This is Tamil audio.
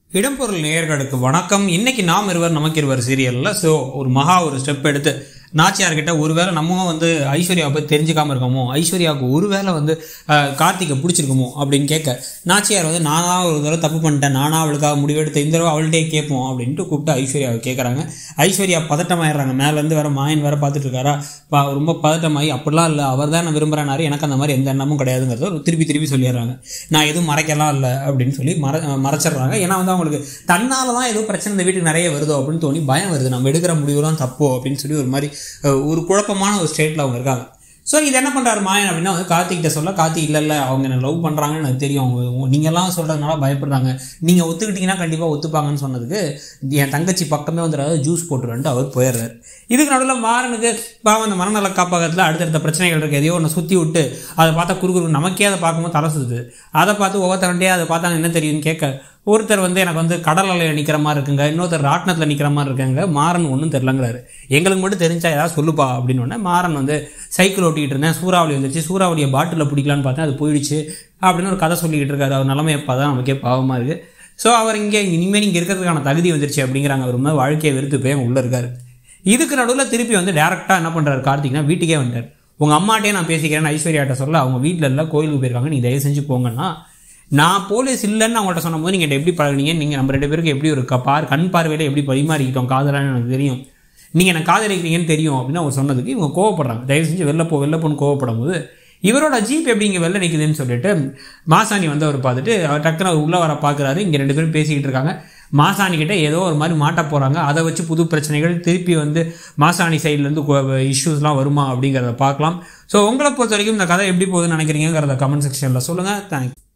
இடம்பொருள் நேயர்களுக்கு வணக்கம் இன்னைக்கு நாம் இருவர் நமக்கு இருவர் சீரியல்ல ஸோ ஒரு மகா ஒரு ஸ்டெப் எடுத்து நாச்சியார்கிட்ட ஒருவேளை நம்ம வந்து ஐஸ்வர்யாவை பற்றி தெரிஞ்சுக்காம இருக்கோமோ ஐஸ்வர்யாவுக்கு ஒருவேளை வந்து அஹ், கார்த்திகை பிடிச்சிருக்குமோ அப்படின்னு கேட்க நாச்சியார் வந்து நானா ஒரு தடவை தப்பு பண்ணிட்டேன் நானா அவளுக்காக முடிவெடுத்த இந்த தடவை அவள்கிட்டே கேட்போம் அப்படின்ட்டு கூப்பிட்டு ஐஸ்வர்யாவை கேட்குறாங்க ஐஸ்வர்யா பதட்டமாயிடுறாங்க மேலேருந்து வேற மாயன் வேற பார்த்துட்டு இருக்காரா பா ரொம்ப பதட்டமாகி அப்படிலாம் இல்லை அவர் தான் விரும்புகிறாரு எனக்கு அந்த மாதிரி எந்த எண்ணமும் கிடையாதுங்கிறத ஒரு திருப்பி திருப்பி சொல்லிடுறாங்க நான் எதுவும் மறைக்கலாம் இல்லை அப்படின்னு சொல்லி மற மறைச்சிடுறாங்க ஏன்னா வந்து அவங்களுக்கு தன்னால தான் ஏதோ பிரச்சனை இந்த வீட்டுக்கு நிறைய வருதோ அப்படின்னு தோணி பயம் வருது நம்ம எடுக்கிற முடிவுலாம் தப்போ அப்படின்னு சொல்லி ஒரு மாதிரி அஹ், ஒரு குழப்பமான ஒரு ஸ்டேட்டில் அவங்க இருக்காங்க ஸோ இது என்ன பண்ணுறாரு மாயன் அப்படின்னா வந்து கார்த்திகிட்ட சொல்ல கார்த்திக் இல்லை இல்லை அவங்க என்ன லவ் பண்ணுறாங்கன்னு எனக்கு தெரியும் அவங்க உங்க- நீங்கெல்லாம் சொல்கிறதுனால பயப்படுறாங்க நீங்கள் ஒத்துக்கிட்டீங்கன்னா கண்டிப்பாக ஒத்துப்பாங்கன்னு சொன்னதுக்கு என் தங்கச்சி பக்கமே வந்துடாது ஜூஸ் போட்டுருன்ட்டு அவர் போயிடுறாரு இதுக்கு நடுவில் மாறனுக்கு பாவம் அந்த மனநல காப்பகத்தில் அடுத்தடுத்த பிரச்சனைகள் இருக்குது எதையோ ஒன்று சுற்றி விட்டு அதை பார்த்தா குறுகுறு நமக்கே அதை பார்க்கும்போது தலை சுத்துது அதை பார்த்து ஒவ்வொருத்தவன்ட்டே அதை பார்த்தா என்ன தெரியும்னு கேட்க ஒருத்தர் வந்து எனக்கு வந்து கடல் அலையில் நிற்கிற மாதிரி இருக்குங்க இன்னொருத்தர் ராட்டினத்தில் நிற்கிற மாதிரி இருக்குங்க மாறன் ஒன்றும் தெரிலங்கிறாரு எங்களுக்கு மட்டும் தெரிஞ்சா ஏதாவது சொல்லுப்பா அப்படின்னு உடனே மாறன் வந்து சைக்கிள் ஓட்டிக்கிட்டு இருந்தேன் சூறாவளி வந்துச்சு சூறாவளியை பாட்டிலில் பிடிக்கலான்னு பார்த்தேன் அது போயிடுச்சு அப்படின்னு ஒரு கதை சொல்லிக்கிட்டு இருக்காரு அவர் நிலமை எப்போ தான் நமக்கே பாவமாக இருக்குது ஸோ அவர் இங்கே இனிமேல் இங்கே இருக்கிறதுக்கான தகுதி வந்துருச்சு அப்படிங்கிறாங்க அவர் மாதிரி வாழ்க்கையை வெறுத்து போய் அங்கே உள்ளே இருக்காரு இதுக்கு நடுவில் திருப்பி வந்து டேரெக்டாக என்ன பண்ணுறாரு கார்த்திக்னா வீட்டுக்கே வந்துட்டார் உங்கள் அம்மாட்டே நான் பேசிக்கிறேன்னு ஐஸ்வர்யாட்ட சொல்ல அவங்க வீட்டில் இல்லை கோயிலுக்கு போயிருக்காங்க நீ தயவு செஞ்சு போங்கன்னா நான் போலீஸ் இல்லைன்னு அவங்கள்ட்ட சொன்னபோது நீங்கள் எப்படி பழகுனீங்க நீங்கள் நம்ம ரெண்டு பேருக்கு எப்படி ஒரு க- பார் கண் பார்வையில் எப்படி பரிமாறிக்கிட்டோம் காதலான்னு எனக்கு தெரியும் நீங்கள் என்ன காதலிக்கிறீங்கன்னு தெரியும் அப்படின்னு அவங்க சொன்னதுக்கு இவங்க கோவப்படுறாங்க தயவு செஞ்சு வெளில போ வெளில போன்னு கோவப்படும் போது இவரோட ஜீப் எப்படி இங்கே வெளில நிற்குதுன்னு சொல்லிட்டு மாசாணி வந்து அவர் பார்த்துட்டு அவர் டக்குன்னு அவர் உள்ளே வர பார்க்குறாரு இங்கே ரெண்டு பேரும் பேசிக்கிட்டு இருக்காங்க மாசாணி கிட்ட ஏதோ ஒரு மாதிரி மாட்ட போகிறாங்க அதை வச்சு புது பிரச்சனைகள் திருப்பி வந்து மாசாணி சைட்லேருந்து இஷ்யூஸ்லாம் வருமா அப்படிங்கிறத பார்க்கலாம் ஸோ உங்களை பொறுத்த வரைக்கும் இந்த கதை எப்படி போகுதுன்னு நினைக்கிறீங்கிறத கமெண்ட் செக்ஷனில் சொல்லுங்கள் தேங்க்ஸ்